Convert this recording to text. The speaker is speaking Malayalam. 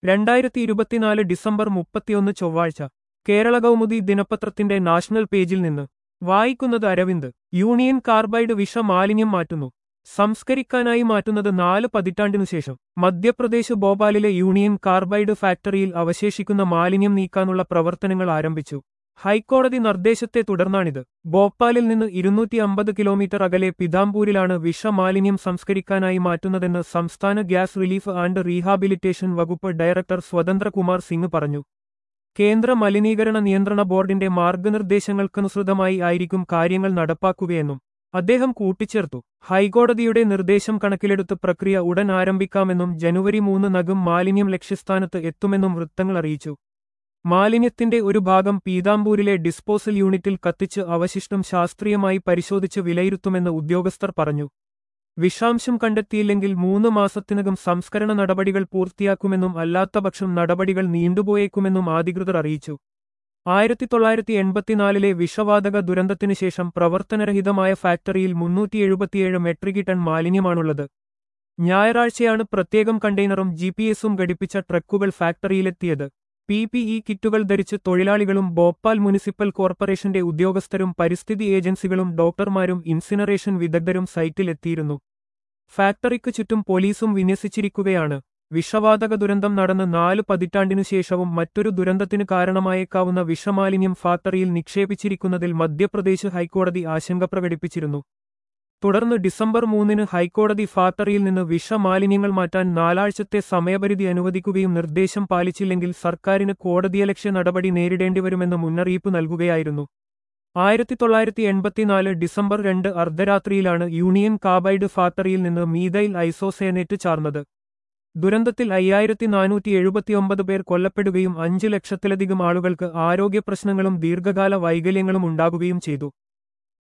രണ്ടായിരത്തി ഇരുപത്തിനാല് ഡിസംബർ മുപ്പത്തിയൊന്ന് ചൊവ്വാഴ്ച കേരള കൗമുദി ദിനപത്രത്തിന്റെ നാഷണൽ പേജിൽ നിന്ന് വായിക്കുന്നത് അരവിന്ദ് യൂണിയൻ കാർബൈഡ് വിഷമാലിന്യം മാറ്റുന്നു സംസ്കരിക്കാനായി മാറ്റുന്നത് നാല് പതിറ്റാണ്ടിനു ശേഷം മധ്യപ്രദേശ് ഭോപ്പാലിലെ യൂണിയൻ കാർബൈഡ് ഫാക്ടറിയിൽ അവശേഷിക്കുന്ന മാലിന്യം നീക്കാനുള്ള പ്രവർത്തനങ്ങൾ ആരംഭിച്ചു ഹൈക്കോടതി നിർദ്ദേശത്തെ തുടർന്നാണിത് ഭോപ്പാലിൽ നിന്ന് ഇരുന്നൂറ്റി അമ്പത് കിലോമീറ്റർ അകലെ പിതാംപൂരിലാണ് വിഷമാലിന്യം സംസ്കരിക്കാനായി മാറ്റുന്നതെന്ന് സംസ്ഥാന ഗ്യാസ് റിലീഫ് ആൻഡ് റീഹാബിലിറ്റേഷൻ വകുപ്പ് ഡയറക്ടർ സ്വതന്ത്രകുമാർ സിംഗ് പറഞ്ഞു കേന്ദ്ര മലിനീകരണ നിയന്ത്രണ ബോർഡിന്റെ മാർഗനിർദ്ദേശങ്ങൾക്കനുസൃതമായി ആയിരിക്കും കാര്യങ്ങൾ നടപ്പാക്കുകയെന്നും അദ്ദേഹം കൂട്ടിച്ചേർത്തു ഹൈക്കോടതിയുടെ നിർദ്ദേശം കണക്കിലെടുത്ത് പ്രക്രിയ ഉടൻ ആരംഭിക്കാമെന്നും ജനുവരി മൂന്ന് നഗം മാലിന്യം ലക്ഷ്യസ്ഥാനത്ത് എത്തുമെന്നും വൃത്തങ്ങൾ അറിയിച്ചു മാലിന്യത്തിന്റെ ഒരു ഭാഗം പീതാംബൂരിലെ ഡിസ്പോസൽ യൂണിറ്റിൽ കത്തിച്ച് അവശിഷ്ടം ശാസ്ത്രീയമായി പരിശോധിച്ച് വിലയിരുത്തുമെന്ന് ഉദ്യോഗസ്ഥർ പറഞ്ഞു വിഷാംശം കണ്ടെത്തിയില്ലെങ്കിൽ മൂന്ന് മാസത്തിനകം സംസ്കരണ നടപടികൾ പൂർത്തിയാക്കുമെന്നും അല്ലാത്തപക്ഷം നടപടികൾ നീണ്ടുപോയേക്കുമെന്നും അധികൃതർ അറിയിച്ചു ആയിരത്തി തൊള്ളായിരത്തി എൺപത്തിനാലിലെ വിഷവാതക ദുരന്തത്തിനു ശേഷം പ്രവർത്തനരഹിതമായ ഫാക്ടറിയിൽ മുന്നൂറ്റി എഴുപത്തിയേഴ് മെട്രിക് ടൺ മാലിന്യമാണുള്ളത് ഞായറാഴ്ചയാണ് പ്രത്യേകം കണ്ടെയ്നറും ജി പി എസും ഘടിപ്പിച്ച ട്രക്കുകൾ ഫാക്ടറിയിലെത്തിയത് പി പി ഇ കിറ്റുകൾ ധരിച്ച് തൊഴിലാളികളും ഭോപ്പാൽ മുനിസിപ്പൽ കോർപ്പറേഷന്റെ ഉദ്യോഗസ്ഥരും പരിസ്ഥിതി ഏജൻസികളും ഡോക്ടർമാരും ഇൻസിനറേഷൻ വിദഗ്ധരും സൈറ്റിലെത്തിയിരുന്നു ഫാക്ടറിക്ക് ചുറ്റും പോലീസും വിന്യസിച്ചിരിക്കുകയാണ് വിഷവാതക ദുരന്തം നടന്ന് നാല് പതിറ്റാണ്ടിനു ശേഷവും മറ്റൊരു ദുരന്തത്തിന് കാരണമായേക്കാവുന്ന വിഷമാലിന്യം ഫാക്ടറിയിൽ നിക്ഷേപിച്ചിരിക്കുന്നതിൽ മധ്യപ്രദേശ് ഹൈക്കോടതി ആശങ്ക പ്രകടിപ്പിച്ചിരുന്നു തുടർന്ന് ഡിസംബർ മൂന്നിന് ഹൈക്കോടതി ഫാക്ടറിയിൽ നിന്ന് വിഷമാലിന്യങ്ങൾ മാറ്റാൻ നാലാഴ്ചത്തെ സമയപരിധി അനുവദിക്കുകയും നിർദ്ദേശം പാലിച്ചില്ലെങ്കിൽ സർക്കാരിന് കോടതിയലക്ഷ്യ നടപടി നേരിടേണ്ടിവരുമെന്ന് മുന്നറിയിപ്പ് നൽകുകയായിരുന്നു ആയിരത്തി തൊള്ളായിരത്തി എൺപത്തിനാല് ഡിസംബർ രണ്ട് അർദ്ധരാത്രിയിലാണ് യൂണിയൻ കാബൈഡ് ഫാക്ടറിയിൽ നിന്ന് മീതൈൽ ഐസോസേനേറ്റ് ചാർന്നത് ദുരന്തത്തിൽ അയ്യായിരത്തി നാനൂറ്റി എഴുപത്തിയൊമ്പത് പേർ കൊല്ലപ്പെടുകയും അഞ്ച് ലക്ഷത്തിലധികം ആളുകൾക്ക് ആരോഗ്യപ്രശ്നങ്ങളും ദീർഘകാല വൈകല്യങ്ങളും ഉണ്ടാകുകയും ചെയ്തു